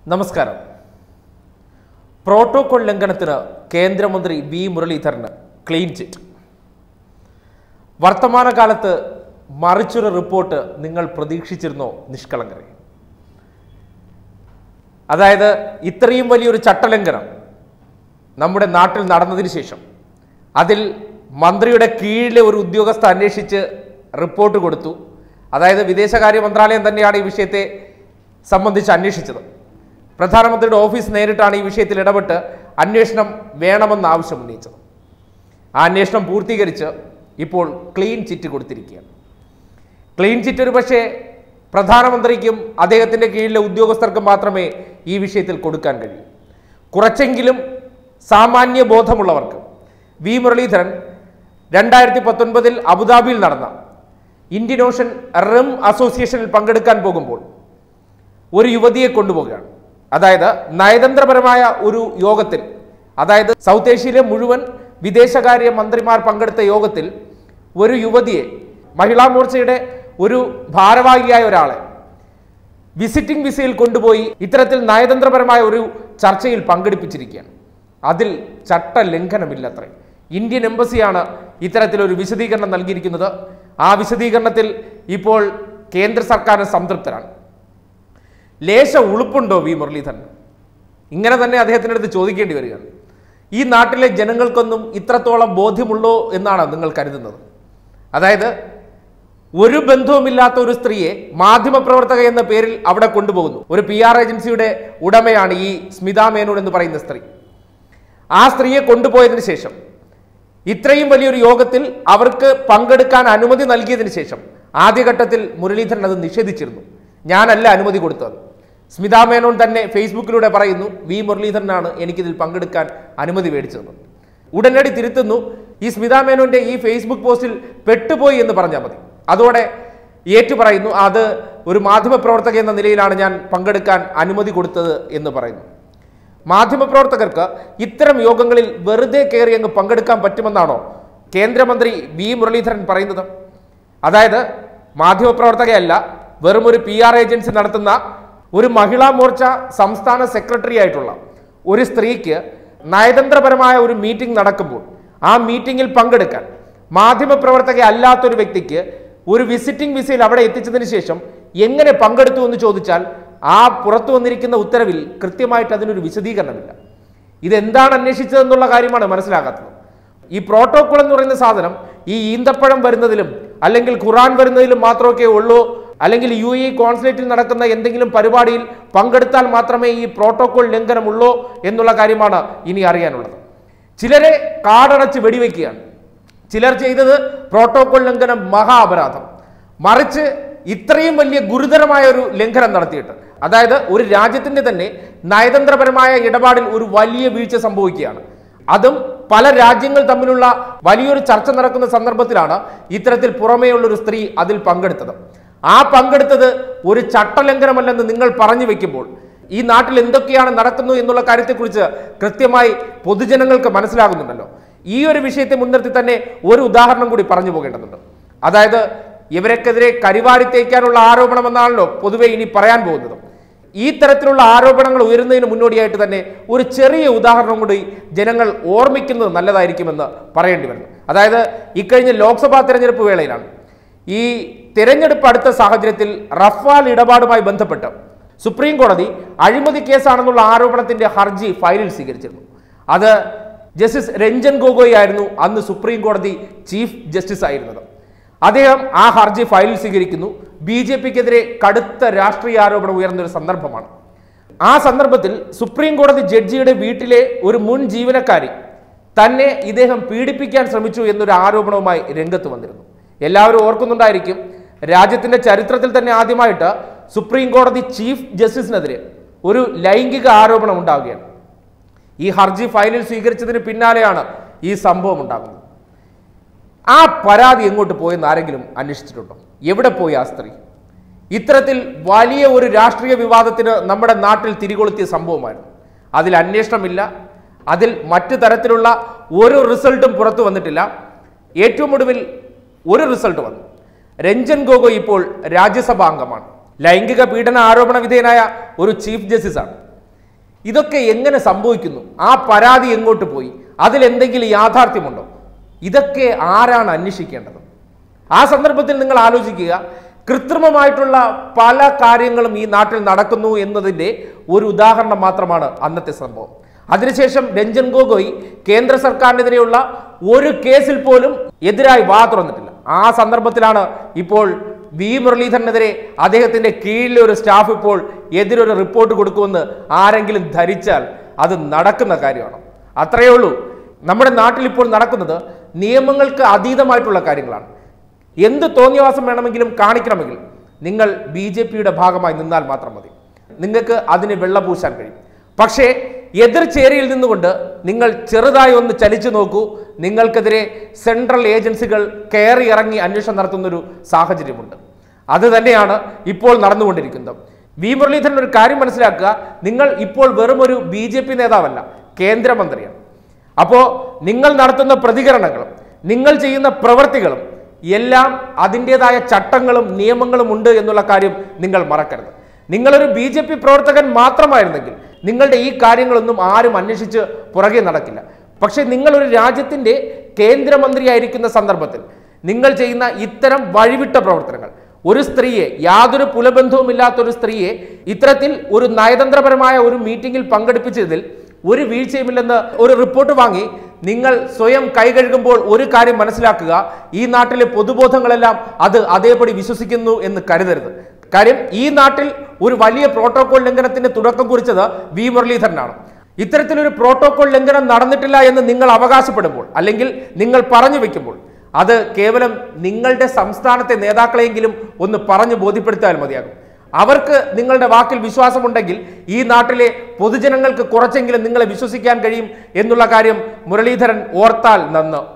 നമസ്കാരം പ്രോട്ടോകോൾ ലംഘനത്തിന് കേന്ദ്രമന്ത്രി വി മുരളീധരന് ക്ലീൻ ചിറ്റ് വർത്തമാനകാലത്ത് മറിച്ചൊരു റിപ്പോർട്ട് നിങ്ങൾ പ്രതീക്ഷിച്ചിരുന്നോ നിഷ്കളങ്കരെ അതായത് ഇത്രയും വലിയൊരു ചട്ടലംഘനം നമ്മുടെ നാട്ടിൽ നടന്നതിന് ശേഷം അതിൽ മന്ത്രിയുടെ കീഴിലെ ഒരു ഉദ്യോഗസ്ഥ അന്വേഷിച്ച് റിപ്പോർട്ട് കൊടുത്തു അതായത് വിദേശകാര്യ മന്ത്രാലയം തന്നെയാണ് ഈ വിഷയത്തെ സംബന്ധിച്ച് അന്വേഷിച്ചത് പ്രധാനമന്ത്രിയുടെ ഓഫീസ് നേരിട്ടാണ് ഈ വിഷയത്തിൽ ഇടപെട്ട് അന്വേഷണം വേണമെന്ന് ആവശ്യം ഉന്നയിച്ചത് ആ അന്വേഷണം പൂർത്തീകരിച്ച് ഇപ്പോൾ ക്ലീൻ ചിറ്റ് കൊടുത്തിരിക്കുകയാണ് ക്ലീൻ ചിറ്റ് ഒരു പക്ഷേ പ്രധാനമന്ത്രിക്കും അദ്ദേഹത്തിൻ്റെ കീഴിലെ ഉദ്യോഗസ്ഥർക്കും മാത്രമേ ഈ വിഷയത്തിൽ കൊടുക്കാൻ കഴിയൂ കുറച്ചെങ്കിലും സാമാന്യ ബോധമുള്ളവർക്ക് വി മുരളീധരൻ രണ്ടായിരത്തി പത്തൊൻപതിൽ അബുദാബിയിൽ നടന്ന ഇന്ത്യൻ ഓഷൻ റിം അസോസിയേഷനിൽ പങ്കെടുക്കാൻ പോകുമ്പോൾ ഒരു യുവതിയെ കൊണ്ടുപോവുകയാണ് അതായത് നയതന്ത്രപരമായ ഒരു യോഗത്തിൽ അതായത് സൗത്ത് ഏഷ്യയിലെ മുഴുവൻ വിദേശകാര്യ മന്ത്രിമാർ പങ്കെടുത്ത യോഗത്തിൽ ഒരു യുവതിയെ മഹിളാ മോർച്ചയുടെ ഒരു ഭാരവാഹിയായ ഒരാളെ വിസിറ്റിംഗ് വിസയിൽ കൊണ്ടുപോയി ഇത്തരത്തിൽ നയതന്ത്രപരമായ ഒരു ചർച്ചയിൽ പങ്കെടുപ്പിച്ചിരിക്കുകയാണ് അതിൽ ചട്ട ലംഘനമില്ലത്രേ ഇന്ത്യൻ എംബസിയാണ് ഇത്തരത്തിലൊരു വിശദീകരണം നൽകിയിരിക്കുന്നത് ആ വിശദീകരണത്തിൽ ഇപ്പോൾ കേന്ദ്ര സർക്കാരിന് സംതൃപ്തരാണ് ലേശ ഉളുപ്പുണ്ടോ വി മുരളീധരൻ ഇങ്ങനെ തന്നെ അദ്ദേഹത്തിൻ്റെ അടുത്ത് ചോദിക്കേണ്ടി വരികയാണ് ഈ നാട്ടിലെ ജനങ്ങൾക്കൊന്നും ഇത്രത്തോളം ബോധ്യമുള്ളോ എന്നാണ് നിങ്ങൾ കരുതുന്നത് അതായത് ഒരു ബന്ധവുമില്ലാത്ത ഒരു സ്ത്രീയെ മാധ്യമപ്രവർത്തക എന്ന പേരിൽ അവിടെ കൊണ്ടുപോകുന്നു ഒരു പി ആർ ഏജൻസിയുടെ ഉടമയാണ് ഈ സ്മിത മേനോൻ എന്ന് പറയുന്ന സ്ത്രീ ആ സ്ത്രീയെ കൊണ്ടുപോയതിനു ശേഷം ഇത്രയും വലിയൊരു യോഗത്തിൽ അവർക്ക് പങ്കെടുക്കാൻ അനുമതി നൽകിയതിനു ശേഷം ആദ്യഘട്ടത്തിൽ മുരളീധരൻ അത് നിഷേധിച്ചിരുന്നു ഞാനല്ല അനുമതി കൊടുത്തത് സ്മിത മേനോൻ തന്നെ ഫേസ്ബുക്കിലൂടെ പറയുന്നു വി മുരളീധരനാണ് എനിക്കിതിൽ പങ്കെടുക്കാൻ അനുമതി മേടിച്ചതെന്ന് ഉടനടി തിരുത്തുന്നു ഈ സ്മിത മേനോന്റെ ഈ ഫേസ്ബുക്ക് പോസ്റ്റിൽ പെട്ടുപോയി എന്ന് പറഞ്ഞാൽ മതി അതോടെ ഏറ്റു പറയുന്നു അത് ഒരു മാധ്യമപ്രവർത്തക എന്ന നിലയിലാണ് ഞാൻ പങ്കെടുക്കാൻ അനുമതി കൊടുത്തത് എന്ന് പറയുന്നു മാധ്യമപ്രവർത്തകർക്ക് ഇത്തരം യോഗങ്ങളിൽ വെറുതെ കയറി അങ്ങ് പങ്കെടുക്കാൻ പറ്റുമെന്നാണോ കേന്ദ്രമന്ത്രി വി മുരളീധരൻ പറയുന്നത് അതായത് മാധ്യമപ്രവർത്തകയല്ല വെറും ഒരു പി ആർ ഏജൻസി നടത്തുന്ന ഒരു മഹിളാ മോർച്ച സംസ്ഥാന സെക്രട്ടറി ആയിട്ടുള്ള ഒരു സ്ത്രീക്ക് നയതന്ത്രപരമായ ഒരു മീറ്റിംഗ് നടക്കുമ്പോൾ ആ മീറ്റിംഗിൽ പങ്കെടുക്കാൻ മാധ്യമപ്രവർത്തക അല്ലാത്തൊരു വ്യക്തിക്ക് ഒരു വിസിറ്റിംഗ് വിസയിൽ അവിടെ എത്തിച്ചതിന് ശേഷം എങ്ങനെ പങ്കെടുത്തു എന്ന് ചോദിച്ചാൽ ആ പുറത്തു വന്നിരിക്കുന്ന ഉത്തരവിൽ കൃത്യമായിട്ട് അതിനൊരു വിശദീകരണമില്ല ഇതെന്താണ് അന്വേഷിച്ചതെന്നുള്ള കാര്യമാണ് മനസ്സിലാകാത്തത് ഈ പ്രോട്ടോകോൾ എന്ന് പറയുന്ന സാധനം ഈ ഈന്തപ്പഴം വരുന്നതിലും അല്ലെങ്കിൽ ഖുറാൻ വരുന്നതിലും മാത്രമൊക്കെ ഉള്ളൂ അല്ലെങ്കിൽ യു എ കോൺസുലേറ്റിൽ നടക്കുന്ന എന്തെങ്കിലും പരിപാടിയിൽ പങ്കെടുത്താൽ മാത്രമേ ഈ പ്രോട്ടോകോൾ ലംഘനമുള്ളൂ എന്നുള്ള കാര്യമാണ് ഇനി അറിയാനുള്ളത് ചിലരെ കാടടച്ച് വെടിവെക്കുകയാണ് ചിലർ ചെയ്തത് പ്രോട്ടോകോൾ ലംഘനം മഹാ അപരാധം മറിച്ച് ഇത്രയും വലിയ ഗുരുതരമായ ഒരു ലംഘനം നടത്തിയിട്ട് അതായത് ഒരു രാജ്യത്തിന്റെ തന്നെ നയതന്ത്രപരമായ ഇടപാടിൽ ഒരു വലിയ വീഴ്ച സംഭവിക്കുകയാണ് അതും പല രാജ്യങ്ങൾ തമ്മിലുള്ള വലിയൊരു ചർച്ച നടക്കുന്ന സന്ദർഭത്തിലാണ് ഇത്തരത്തിൽ പുറമേയുള്ള ഒരു സ്ത്രീ അതിൽ പങ്കെടുത്തത് ആ പങ്കെടുത്തത് ഒരു ചട്ടലംഘനമല്ലെന്ന് നിങ്ങൾ പറഞ്ഞു വെക്കുമ്പോൾ ഈ നാട്ടിൽ എന്തൊക്കെയാണ് നടക്കുന്നത് എന്നുള്ള കാര്യത്തെക്കുറിച്ച് കൃത്യമായി പൊതുജനങ്ങൾക്ക് മനസ്സിലാകുന്നുണ്ടല്ലോ ഈ ഒരു വിഷയത്തെ മുൻനിർത്തി തന്നെ ഒരു ഉദാഹരണം കൂടി പറഞ്ഞു പോകേണ്ടതുണ്ട് അതായത് ഇവരക്കെതിരെ കരിവാരി തേക്കാനുള്ള ആരോപണമെന്നാണല്ലോ പൊതുവെ ഇനി പറയാൻ പോകുന്നത് ഈ തരത്തിലുള്ള ആരോപണങ്ങൾ ഉയരുന്നതിന് മുന്നോടിയായിട്ട് തന്നെ ഒരു ചെറിയ ഉദാഹരണം കൂടി ജനങ്ങൾ ഓർമ്മിക്കുന്നത് നല്ലതായിരിക്കുമെന്ന് പറയേണ്ടി വരുന്നു അതായത് ഇക്കഴിഞ്ഞ ലോക്സഭാ തെരഞ്ഞെടുപ്പ് വേളയിലാണ് ഈ തിരഞ്ഞെടുപ്പ് അടുത്ത സാഹചര്യത്തിൽ റഫാൽ ഇടപാടുമായി ബന്ധപ്പെട്ട് സുപ്രീം കോടതി അഴിമതി കേസാണെന്നുള്ള ആരോപണത്തിന്റെ ഹർജി ഫയലിൽ സ്വീകരിച്ചിരുന്നു അത് ജസ്റ്റിസ് രഞ്ജൻ ഗൊഗോയ് ആയിരുന്നു അന്ന് സുപ്രീം കോടതി ചീഫ് ജസ്റ്റിസ് ആയിരുന്നത് അദ്ദേഹം ആ ഹർജി ഫയലിൽ സ്വീകരിക്കുന്നു ബി ജെ പിക്കെതിരെ കടുത്ത രാഷ്ട്രീയ ആരോപണം ഉയർന്ന ഒരു സന്ദർഭമാണ് ആ സന്ദർഭത്തിൽ സുപ്രീം കോടതി ജഡ്ജിയുടെ വീട്ടിലെ ഒരു മുൻ ജീവനക്കാരി തന്നെ ഇദ്ദേഹം പീഡിപ്പിക്കാൻ ശ്രമിച്ചു എന്നൊരു ആരോപണവുമായി രംഗത്ത് വന്നിരുന്നു എല്ലാവരും ഓർക്കുന്നുണ്ടായിരിക്കും രാജ്യത്തിന്റെ ചരിത്രത്തിൽ തന്നെ ആദ്യമായിട്ട് സുപ്രീം കോടതി ചീഫ് ജസ്റ്റിസിനെതിരെ ഒരു ലൈംഗിക ആരോപണം ഉണ്ടാവുകയാണ് ഈ ഹർജി ഫയലിൽ സ്വീകരിച്ചതിന് പിന്നാലെയാണ് ഈ സംഭവം ഉണ്ടാകുന്നത് ആ പരാതി എങ്ങോട്ട് പോയെന്ന് ആരെങ്കിലും അന്വേഷിച്ചിട്ടുണ്ടോ എവിടെ പോയി ആ സ്ത്രീ ഇത്തരത്തിൽ വലിയ ഒരു രാഷ്ട്രീയ വിവാദത്തിന് നമ്മുടെ നാട്ടിൽ തിരികൊളുത്തിയ സംഭവമായിരുന്നു അതിൽ അന്വേഷണമില്ല അതിൽ മറ്റു തരത്തിലുള്ള ഒരു റിസൾട്ടും പുറത്തു വന്നിട്ടില്ല ഏറ്റവും ഒടുവിൽ ഒരു റിസൾട്ട് വന്നു രഞ്ജൻ ഗൊഗോയ് ഇപ്പോൾ രാജ്യസഭാ അംഗമാണ് ലൈംഗിക പീഡന ആരോപണ വിധേയനായ ഒരു ചീഫ് ജസ്റ്റിസാണ് ഇതൊക്കെ എങ്ങനെ സംഭവിക്കുന്നു ആ പരാതി എങ്ങോട്ട് പോയി അതിലെന്തെങ്കിലും യാഥാർത്ഥ്യമുണ്ടോ ഇതൊക്കെ ആരാണ് അന്വേഷിക്കേണ്ടത് ആ സന്ദർഭത്തിൽ നിങ്ങൾ ആലോചിക്കുക കൃത്രിമമായിട്ടുള്ള പല കാര്യങ്ങളും ഈ നാട്ടിൽ നടക്കുന്നു എന്നതിൻ്റെ ഒരു ഉദാഹരണം മാത്രമാണ് അന്നത്തെ സംഭവം അതിനുശേഷം രഞ്ജൻ ഗൊഗോയ് കേന്ദ്ര സർക്കാരിനെതിരെയുള്ള ഒരു കേസിൽ പോലും എതിരായി വാ തുറന്നിട്ടില്ല ആ സന്ദർഭത്തിലാണ് ഇപ്പോൾ വി മുരളീധരനെതിരെ അദ്ദേഹത്തിന്റെ കീഴിലെ ഒരു സ്റ്റാഫ് ഇപ്പോൾ എതിരൊരു റിപ്പോർട്ട് കൊടുക്കുമെന്ന് ആരെങ്കിലും ധരിച്ചാൽ അത് നടക്കുന്ന കാര്യമാണ് അത്രയേ ഉള്ളൂ നമ്മുടെ നാട്ടിൽ ഇപ്പോൾ നടക്കുന്നത് നിയമങ്ങൾക്ക് അതീതമായിട്ടുള്ള കാര്യങ്ങളാണ് എന്ത് തോന്നിയവാസം വേണമെങ്കിലും കാണിക്കണമെങ്കിൽ നിങ്ങൾ ബി ജെ പിയുടെ ഭാഗമായി നിന്നാൽ മാത്രം മതി നിങ്ങൾക്ക് അതിന് വെള്ളപൂശാൻ കഴിയും പക്ഷേ എതിർ ചേരിയിൽ നിന്നുകൊണ്ട് നിങ്ങൾ ചെറുതായി ഒന്ന് ചലിച്ചു നോക്കൂ നിങ്ങൾക്കെതിരെ സെൻട്രൽ ഏജൻസികൾ കയറി ഇറങ്ങി അന്വേഷണം നടത്തുന്നൊരു സാഹചര്യമുണ്ട് അത് തന്നെയാണ് ഇപ്പോൾ നടന്നുകൊണ്ടിരിക്കുന്നത് വി മുരളീധരൻ ഒരു കാര്യം മനസ്സിലാക്കുക നിങ്ങൾ ഇപ്പോൾ വെറും ഒരു ബി ജെ പി നേതാവല്ല കേന്ദ്രമന്ത്രിയാണ് അപ്പോൾ നിങ്ങൾ നടത്തുന്ന പ്രതികരണങ്ങളും നിങ്ങൾ ചെയ്യുന്ന പ്രവൃത്തികളും എല്ലാം അതിൻ്റെതായ ചട്ടങ്ങളും നിയമങ്ങളും ഉണ്ട് എന്നുള്ള കാര്യം നിങ്ങൾ മറക്കരുത് നിങ്ങളൊരു ബി ജെ പി പ്രവർത്തകൻ മാത്രമായിരുന്നെങ്കിൽ നിങ്ങളുടെ ഈ കാര്യങ്ങളൊന്നും ആരും അന്വേഷിച്ച് പുറകെ നടക്കില്ല പക്ഷേ നിങ്ങളൊരു രാജ്യത്തിൻ്റെ കേന്ദ്രമന്ത്രിയായിരിക്കുന്ന സന്ദർഭത്തിൽ നിങ്ങൾ ചെയ്യുന്ന ഇത്തരം വഴിവിട്ട പ്രവർത്തനങ്ങൾ ഒരു സ്ത്രീയെ യാതൊരു പുലബന്ധവുമില്ലാത്ത ഒരു സ്ത്രീയെ ഇത്തരത്തിൽ ഒരു നയതന്ത്രപരമായ ഒരു മീറ്റിംഗിൽ പങ്കെടുപ്പിച്ചതിൽ ഒരു വീഴ്ചയുമില്ലെന്ന് ഒരു റിപ്പോർട്ട് വാങ്ങി നിങ്ങൾ സ്വയം കൈകഴുകുമ്പോൾ ഒരു കാര്യം മനസ്സിലാക്കുക ഈ നാട്ടിലെ പൊതുബോധങ്ങളെല്ലാം അത് അതേപടി വിശ്വസിക്കുന്നു എന്ന് കരുതരുത് കാര്യം ഈ നാട്ടിൽ ഒരു വലിയ പ്രോട്ടോകോൾ ലംഘനത്തിന് തുടക്കം കുറിച്ചത് വി മുരളീധരനാണ് ഇത്തരത്തിലൊരു പ്രോട്ടോകോൾ ലംഘനം നടന്നിട്ടില്ല എന്ന് നിങ്ങൾ അവകാശപ്പെടുമ്പോൾ അല്ലെങ്കിൽ നിങ്ങൾ പറഞ്ഞു വെക്കുമ്പോൾ അത് കേവലം നിങ്ങളുടെ സംസ്ഥാനത്തെ നേതാക്കളെങ്കിലും ഒന്ന് പറഞ്ഞു ബോധ്യപ്പെടുത്തിയാൽ മതിയാകും അവർക്ക് നിങ്ങളുടെ വാക്കിൽ വിശ്വാസമുണ്ടെങ്കിൽ ഈ നാട്ടിലെ പൊതുജനങ്ങൾക്ക് കുറച്ചെങ്കിലും നിങ്ങളെ വിശ്വസിക്കാൻ കഴിയും എന്നുള്ള കാര്യം മുരളീധരൻ ഓർത്താൽ നന്ന്